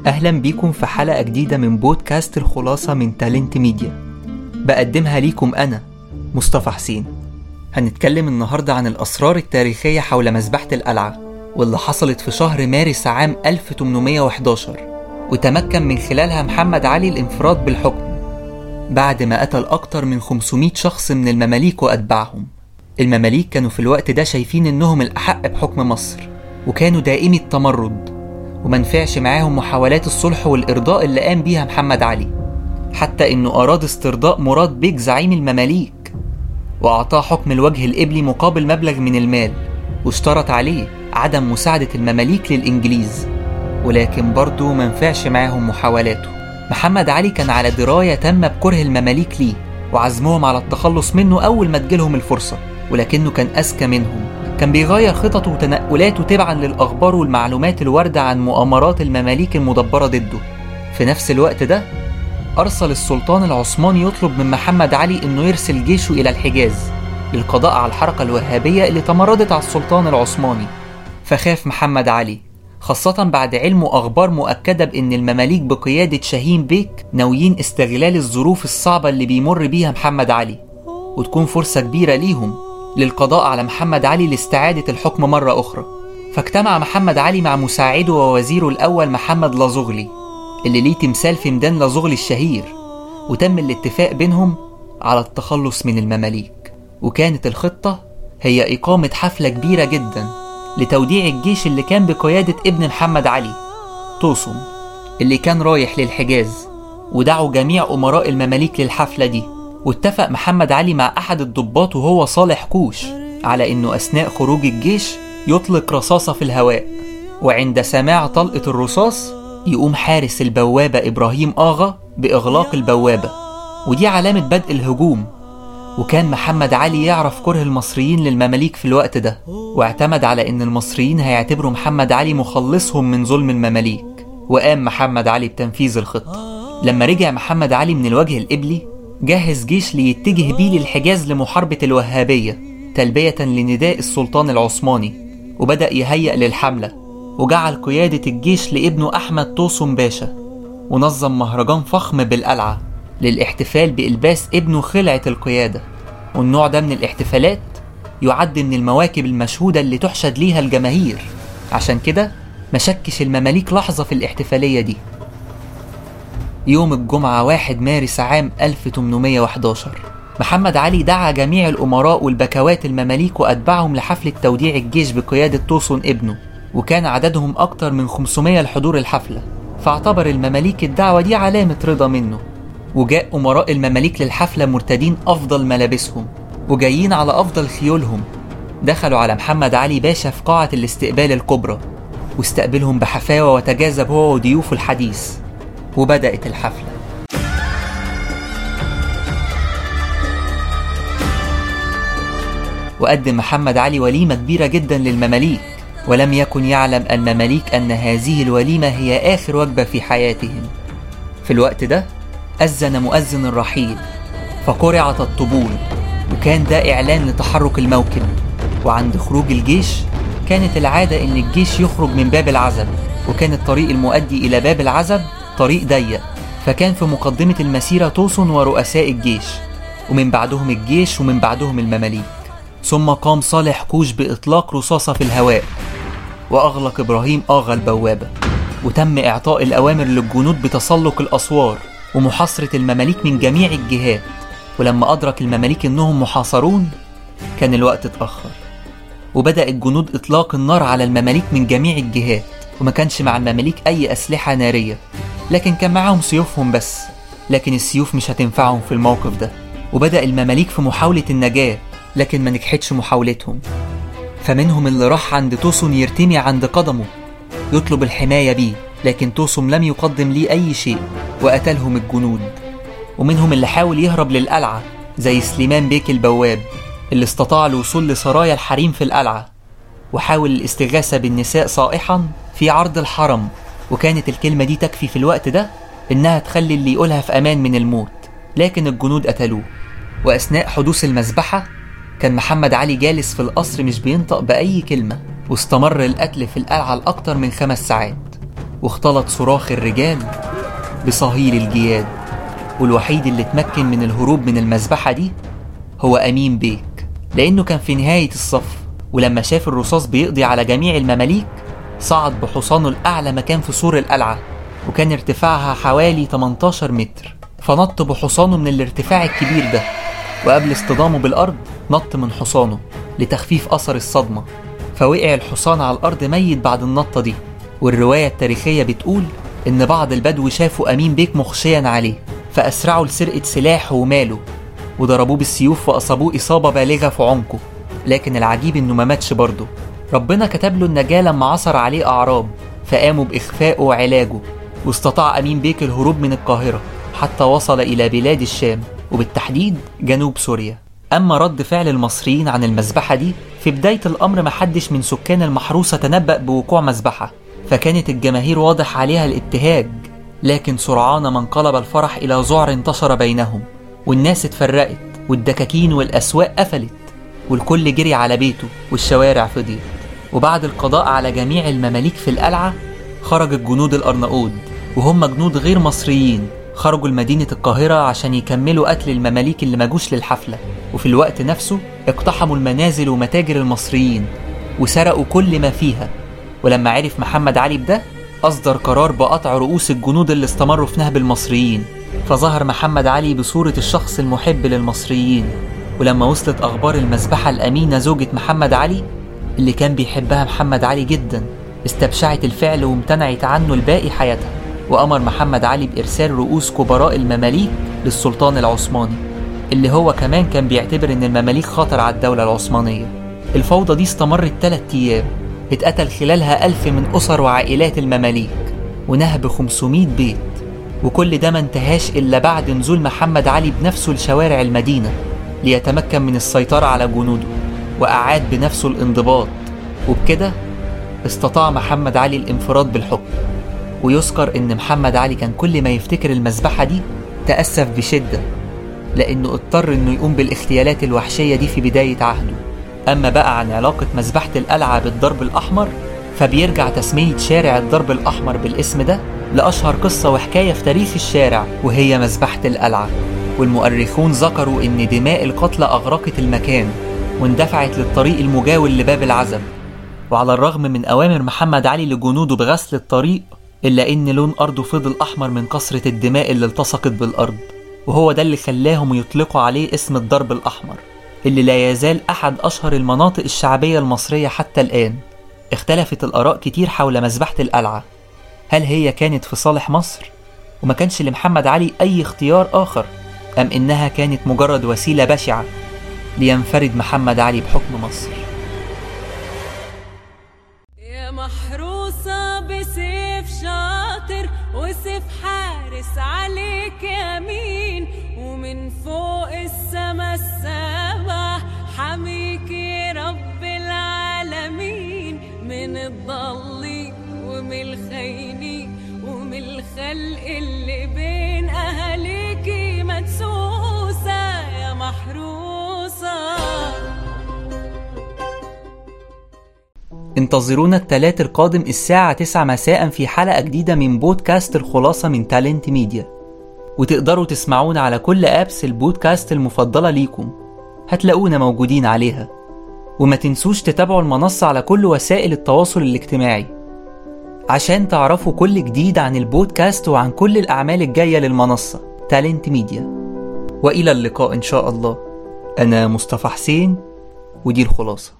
أهلا بيكم في حلقة جديدة من بودكاست الخلاصة من تالنت ميديا بقدمها ليكم أنا مصطفى حسين هنتكلم النهاردة عن الأسرار التاريخية حول مذبحة القلعة واللي حصلت في شهر مارس عام 1811 وتمكن من خلالها محمد علي الانفراد بالحكم بعد ما قتل أكتر من 500 شخص من المماليك وأتباعهم المماليك كانوا في الوقت ده شايفين إنهم الأحق بحكم مصر وكانوا دائمي التمرد ومنفعش معاهم محاولات الصلح والإرضاء اللي قام بيها محمد علي حتى إنه أراد استرضاء مراد بيك زعيم المماليك وأعطاه حكم الوجه الإبلي مقابل مبلغ من المال واشترط عليه عدم مساعدة المماليك للإنجليز ولكن برضه منفعش معاهم محاولاته محمد علي كان على دراية تامة بكره المماليك ليه وعزمهم على التخلص منه أول ما تجيلهم الفرصة ولكنه كان أذكى منهم كان بيغير خططه وتنقلاته تبعا للأخبار والمعلومات الواردة عن مؤامرات المماليك المدبرة ضده في نفس الوقت ده أرسل السلطان العثماني يطلب من محمد علي إنه يرسل جيشه إلى الحجاز للقضاء على الحركة الوهابية اللي تمردت على السلطان العثماني فخاف محمد علي خاصة بعد علمه أخبار مؤكدة بإن المماليك بقيادة شاهين بيك ناويين استغلال الظروف الصعبة اللي بيمر بيها محمد علي وتكون فرصة كبيرة ليهم للقضاء على محمد علي لاستعادة الحكم مرة أخرى فاجتمع محمد علي مع مساعده ووزيره الأول محمد لازغلي اللي ليه تمثال في ميدان لازغلي الشهير وتم الاتفاق بينهم على التخلص من المماليك وكانت الخطة هي إقامة حفلة كبيرة جدا لتوديع الجيش اللي كان بقيادة ابن محمد علي توسم اللي كان رايح للحجاز ودعوا جميع أمراء المماليك للحفلة دي واتفق محمد علي مع أحد الضباط وهو صالح كوش على إنه أثناء خروج الجيش يطلق رصاصة في الهواء وعند سماع طلقة الرصاص يقوم حارس البوابة إبراهيم آغا بإغلاق البوابة ودي علامة بدء الهجوم وكان محمد علي يعرف كره المصريين للمماليك في الوقت ده واعتمد على إن المصريين هيعتبروا محمد علي مخلصهم من ظلم المماليك وقام محمد علي بتنفيذ الخطة لما رجع محمد علي من الوجه الإبلي جهز جيش ليتجه بيه للحجاز لمحاربة الوهابية تلبية لنداء السلطان العثماني وبدأ يهيأ للحملة وجعل قيادة الجيش لابنه أحمد توسم باشا ونظم مهرجان فخم بالقلعة للاحتفال بإلباس ابنه خلعة القيادة والنوع ده من الاحتفالات يعد من المواكب المشهودة اللي تحشد ليها الجماهير عشان كده مشكش المماليك لحظة في الاحتفالية دي يوم الجمعة 1 مارس عام 1811 محمد علي دعا جميع الأمراء والبكوات المماليك وأتباعهم لحفلة توديع الجيش بقيادة توسون ابنه وكان عددهم أكتر من 500 لحضور الحفلة فاعتبر المماليك الدعوة دي علامة رضا منه وجاء أمراء المماليك للحفلة مرتدين أفضل ملابسهم وجايين على أفضل خيولهم دخلوا على محمد علي باشا في قاعة الاستقبال الكبرى واستقبلهم بحفاوة وتجاذب هو وضيوفه الحديث وبدأت الحفلة وقدم محمد علي وليمة كبيرة جدا للمماليك ولم يكن يعلم المماليك أن هذه الوليمة هي آخر وجبة في حياتهم في الوقت ده أذن مؤذن الرحيل فقرعت الطبول وكان ده إعلان لتحرك الموكب وعند خروج الجيش كانت العادة إن الجيش يخرج من باب العزب وكان الطريق المؤدي إلى باب العزب طريق ضيق فكان في مقدمة المسيرة توسن ورؤساء الجيش ومن بعدهم الجيش ومن بعدهم المماليك ثم قام صالح كوش بإطلاق رصاصة في الهواء وأغلق إبراهيم آغا البوابة وتم إعطاء الأوامر للجنود بتسلق الأسوار ومحاصرة المماليك من جميع الجهات ولما أدرك المماليك إنهم محاصرون كان الوقت اتأخر وبدأ الجنود إطلاق النار على المماليك من جميع الجهات وما كانش مع المماليك أي أسلحة نارية لكن كان معاهم سيوفهم بس لكن السيوف مش هتنفعهم في الموقف ده وبدأ المماليك في محاولة النجاة لكن ما نجحتش محاولتهم فمنهم اللي راح عند توسون يرتمي عند قدمه يطلب الحماية بيه لكن توسم لم يقدم ليه أي شيء وقتلهم الجنود ومنهم اللي حاول يهرب للقلعة زي سليمان بيك البواب اللي استطاع الوصول لسرايا الحريم في القلعة وحاول الاستغاثة بالنساء صائحا في عرض الحرم وكانت الكلمة دي تكفي في الوقت ده إنها تخلي اللي يقولها في أمان من الموت لكن الجنود قتلوه وأثناء حدوث المذبحة كان محمد علي جالس في القصر مش بينطق بأي كلمة واستمر القتل في القلعة لأكتر من خمس ساعات واختلط صراخ الرجال بصهيل الجياد والوحيد اللي اتمكن من الهروب من المذبحة دي هو أمين بيك لأنه كان في نهاية الصف ولما شاف الرصاص بيقضي على جميع المماليك صعد بحصانه لأعلى مكان في سور القلعة وكان ارتفاعها حوالي 18 متر فنط بحصانه من الارتفاع الكبير ده وقبل اصطدامه بالأرض نط من حصانه لتخفيف أثر الصدمة فوقع الحصان على الأرض ميت بعد النطة دي والرواية التاريخية بتقول إن بعض البدو شافوا أمين بيك مخشيا عليه فأسرعوا لسرقة سلاحه وماله وضربوه بالسيوف وأصابوه إصابة بالغة في عنقه لكن العجيب إنه ما ماتش برضه ربنا كتب له النجاة لما عثر عليه أعراب فقاموا بإخفائه وعلاجه واستطاع أمين بيك الهروب من القاهرة حتى وصل إلى بلاد الشام وبالتحديد جنوب سوريا أما رد فعل المصريين عن المذبحة دي في بداية الأمر محدش من سكان المحروسة تنبأ بوقوع مذبحة فكانت الجماهير واضح عليها الابتهاج لكن سرعان ما انقلب الفرح إلى ذعر انتشر بينهم والناس اتفرقت والدكاكين والأسواق قفلت والكل جري على بيته والشوارع فضيت وبعد القضاء على جميع المماليك في القلعة خرج الجنود الأرناؤوط وهم جنود غير مصريين خرجوا لمدينة القاهرة عشان يكملوا قتل المماليك اللي مجوش للحفلة وفي الوقت نفسه اقتحموا المنازل ومتاجر المصريين وسرقوا كل ما فيها ولما عرف محمد علي بده أصدر قرار بقطع رؤوس الجنود اللي استمروا في نهب المصريين فظهر محمد علي بصورة الشخص المحب للمصريين ولما وصلت أخبار المذبحة الأمينة زوجة محمد علي اللي كان بيحبها محمد علي جدا استبشعت الفعل وامتنعت عنه لباقي حياتها وأمر محمد علي بإرسال رؤوس كبراء المماليك للسلطان العثماني اللي هو كمان كان بيعتبر إن المماليك خطر على الدولة العثمانية الفوضى دي استمرت ثلاثة أيام اتقتل خلالها ألف من أسر وعائلات المماليك ونهب 500 بيت وكل ده ما انتهاش إلا بعد نزول محمد علي بنفسه لشوارع المدينة ليتمكن من السيطرة على جنوده وأعاد بنفسه الانضباط وبكده استطاع محمد علي الانفراد بالحكم ويذكر إن محمد علي كان كل ما يفتكر المذبحة دي تأسف بشدة لأنه اضطر إنه يقوم بالاغتيالات الوحشية دي في بداية عهده أما بقى عن علاقة مذبحة القلعة بالضرب الأحمر فبيرجع تسمية شارع الضرب الأحمر بالاسم ده لأشهر قصة وحكاية في تاريخ الشارع وهي مذبحة القلعة والمؤرخون ذكروا إن دماء القتلى أغرقت المكان واندفعت للطريق المجاور لباب العزب وعلى الرغم من أوامر محمد علي لجنوده بغسل الطريق إلا إن لون أرضه فضل أحمر من كثرة الدماء اللي التصقت بالأرض وهو ده اللي خلاهم يطلقوا عليه اسم الضرب الأحمر اللي لا يزال أحد أشهر المناطق الشعبية المصرية حتى الآن اختلفت الآراء كتير حول مذبحة القلعة هل هي كانت في صالح مصر وما كانش لمحمد علي أي اختيار آخر أم إنها كانت مجرد وسيلة بشعة لينفرد محمد علي بحكم مصر يا محروسة بسيف شاطر وسيف حارس عليك يمين ومن فوق السما السبع حميك رب العالمين من الضالين ومن الخاينين ومن الخلق اللي بين أهاليكي مدسوسة يا محروسة انتظرونا التلات القادم الساعة 9 مساء في حلقة جديدة من بودكاست الخلاصة من تالنت ميديا وتقدروا تسمعونا على كل أبس البودكاست المفضلة ليكم هتلاقونا موجودين عليها وما تنسوش تتابعوا المنصة على كل وسائل التواصل الاجتماعي عشان تعرفوا كل جديد عن البودكاست وعن كل الأعمال الجاية للمنصة تالنت ميديا وإلى اللقاء إن شاء الله أنا مصطفى حسين ودي الخلاصة